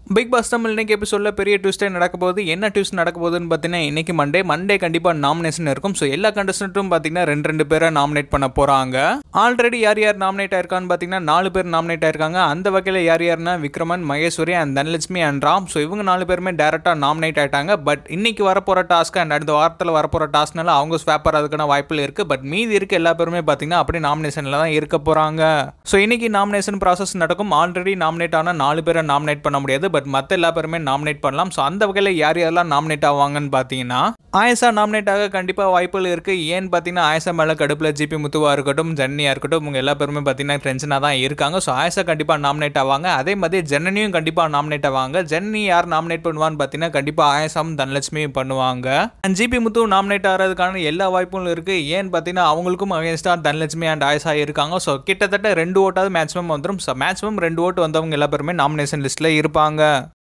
big pass Tamil இன்னைக்கு எபிசோடில் பெரிய ட்விஸ்டே நடக்க போகுது என்ன ட்விஸ்ட் நடக்க போகுதுன்னு பார்த்தீங்கன்னா இன்னைக்கு மண்டே மண்டே கண்டிப்பாக நாமினேஷன் இருக்கும் ஸோ எல்லா கண்டஸ்டன்ட்டும் பார்த்தீங்கன்னா ரெண்டு ரெண்டு பேரை நாமினேட் பண்ண போகிறாங்க ஆல்ரெடி யார் யார் நாமினேட் ஆயிருக்கான்னு பார்த்தீங்கன்னா நாலு பேர் நாமினேட் ஆயிருக்காங்க அந்த வகையில் யார் யாருன்னா Vikraman Maheswari and Dhanalakshmi and Ram so இவங்க நாலு பேருமே டேரெக்டாக நாமினேட் ஆயிட்டாங்க பட் இன்னைக்கு வரப்போகிற டாஸ்க் அண்ட் அடுத்த வாரத்தில் வரப்போகிற டாஸ்க்னால அவங்க ஸ்வாப்பர் அதுக்கான வாய்ப்புகள் இருக்குது பட் மீதி இருக்க எல்லா பேருமே பார்த்தீங்கன்னா அப்படியே நாமினேஷனில் தான் இருக்க போகிறாங்க ஸோ இன்னைக்கு நாமினேஷன் ப்ராசஸ் நடக்கும் ஆல்ரெடி நாமினேட் ஆன நாலு பேரை நாமினேட் பண்ண முடியாது பட் மற்ற எல்லா பேருமே நாமினேட் பண்ணலாம் ஸோ அந்த வகையில் யார் யாரெல்லாம் நாமினேட் ஆவாங்கன்னு பார்த்தீங்கன்னா ஆயசா நாமினேட் ஆக கண்டிப்பாக வாய்ப்புகள் இருக்குது ஏன்னு பார்த்தீங்கன்னா ஆயசா மேலே கடுப்பில் ஜிபி முத்துவா இருக்கட்டும் ஜன்னியாக இருக்கட்டும் இவங்க எல்லா பேருமே பார்த்தீங்கன்னா டென்ஷனாக தான் இருக்காங்க ஸோ ஆயசா கண்டிப்பாக நாமினேட் ஆவாங்க அதே மாதிரி ஜென்னனியும் கண்டிப்பாக நாமினேட் ஆவாங்க ஜென்னி யார் நாமினேட் பண்ணுவான்னு பார்த்தீங்கன்னா கண்டிப்பாக ஆயசாவும் தனலட்சுமியும் பண்ணுவாங்க அண்ட் ஜிபி முத்து நாமினேட் ஆகிறதுக்கான எல்லா வாய்ப்புகளும் இருக்குது ஏன்னு பார்த்தீங்கன்னா அவங்களுக்கும் அகேன்ஸ்டாக தனலட்சுமி அண்ட் ஆயசா இருக்காங்க ஸோ கிட்டத்தட்ட ரெண்டு ஓட்டாவது மேக்ஸிமம் வந்துடும் ஸோ மேக்ஸிமம் ரெண்டு ஓட்டு வந்தவங்க எல்லா பேருமே நாமினேஷன் லிஸ்ட்டில் இருப்பாங்க